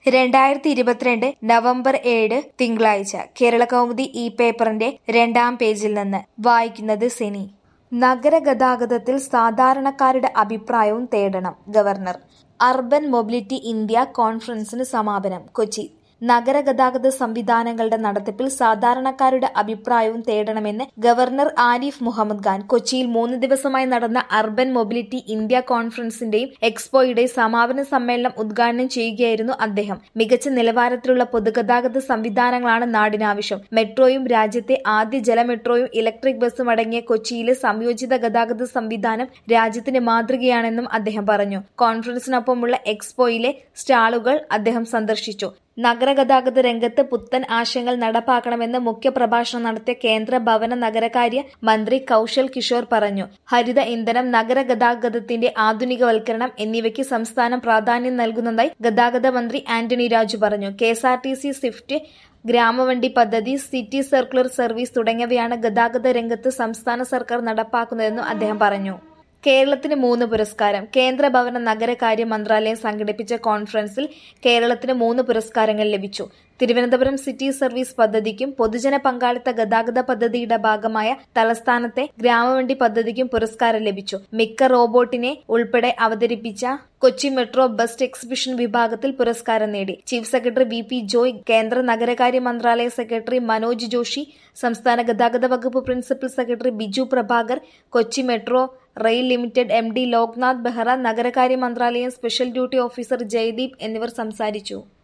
രണ്ടായിരത്തി ഇരുപത്തിരണ്ട് നവംബർ ഏഴ് തിങ്കളാഴ്ച കേരളകൗമുദി ഈ പേപ്പറിന്റെ രണ്ടാം പേജിൽ നിന്ന് വായിക്കുന്നത് സിനി നഗരഗതാഗതത്തിൽ സാധാരണക്കാരുടെ അഭിപ്രായവും തേടണം ഗവർണർ അർബൻ മൊബിലിറ്റി ഇന്ത്യ കോൺഫറൻസിന് സമാപനം കൊച്ചി നഗരഗതാഗത സംവിധാനങ്ങളുടെ നടത്തിപ്പിൽ സാധാരണക്കാരുടെ അഭിപ്രായവും തേടണമെന്ന് ഗവർണർ ആരിഫ് മുഹമ്മദ് ഖാൻ കൊച്ചിയിൽ മൂന്ന് ദിവസമായി നടന്ന അർബൻ മൊബിലിറ്റി ഇന്ത്യ കോൺഫറൻസിന്റെയും എക്സ്പോയുടെയും സമാപന സമ്മേളനം ഉദ്ഘാടനം ചെയ്യുകയായിരുന്നു അദ്ദേഹം മികച്ച നിലവാരത്തിലുള്ള പൊതുഗതാഗത സംവിധാനങ്ങളാണ് നാടിനാവശ്യം മെട്രോയും രാജ്യത്തെ ആദ്യ ജലമെട്രോയും ഇലക്ട്രിക് ബസും അടങ്ങിയ കൊച്ചിയിലെ സംയോജിത ഗതാഗത സംവിധാനം രാജ്യത്തിന് മാതൃകയാണെന്നും അദ്ദേഹം പറഞ്ഞു കോൺഫറൻസിനൊപ്പമുള്ള എക്സ്പോയിലെ സ്റ്റാളുകൾ അദ്ദേഹം സന്ദർശിച്ചു നഗരഗതാഗത രംഗത്ത് പുത്തൻ ആശയങ്ങൾ നടപ്പാക്കണമെന്ന് മുഖ്യപ്രഭാഷണം നടത്തിയ കേന്ദ്ര ഭവന നഗരകാര്യ മന്ത്രി കൌശൽ കിഷോർ പറഞ്ഞു ഹരിത ഇന്ധനം നഗരഗതാഗതത്തിന്റെ ആധുനികവൽക്കരണം എന്നിവയ്ക്ക് സംസ്ഥാനം പ്രാധാന്യം നൽകുന്നതായി ഗതാഗത മന്ത്രി ആന്റണി രാജു പറഞ്ഞു K S R T C Swift ഗ്രാമവണ്ടി പദ്ധതി സിറ്റി സർക്കുലർ സർവീസ് തുടങ്ങിയവയാണ് ഗതാഗത രംഗത്ത് സംസ്ഥാന സർക്കാർ നടപ്പാക്കുന്നതെന്നും അദ്ദേഹം പറഞ്ഞു കേരളത്തിന് മൂന്ന് പുരസ്കാരം കേന്ദ്ര ഭവന നഗരകാര്യ മന്ത്രാലയം സംഘടിപ്പിച്ച കോൺഫറൻസിൽ കേരളത്തിന് മൂന്ന് പുരസ്കാരങ്ങൾ ലഭിച്ചു തിരുവനന്തപുരം സിറ്റി സർവീസ് പദ്ധതിക്കും പൊതുജന പങ്കാളിത്ത ഗതാഗത പദ്ധതിയുടെ ഭാഗമായ തലസ്ഥാനത്തെ ഗ്രാമവണ്ടി പദ്ധതിക്കും പുരസ്കാരം ലഭിച്ചു മിക്ക റോബോട്ടിനെ ഉൾപ്പെടെ അവതരിപ്പിച്ച കൊച്ചി മെട്രോ ബസ് എക്സിബിഷൻ വിഭാഗത്തിൽ പുരസ്കാരം നേടി chief secretary V P Joy കേന്ദ്ര നഗരകാര്യ മന്ത്രാലയ സെക്രട്ടറി മനോജ് ജോഷി സംസ്ഥാന ഗതാഗത വകുപ്പ് principal secretary Biju Prabhakar Kochi metro rail limited M D Loknath Behera നഗരകാര്യ മന്ത്രാലയം സ്പെഷ്യൽ ഡ്യൂട്ടി ഓഫീസർ ജയദീപ് എന്നിവർ സംസാരിച്ചു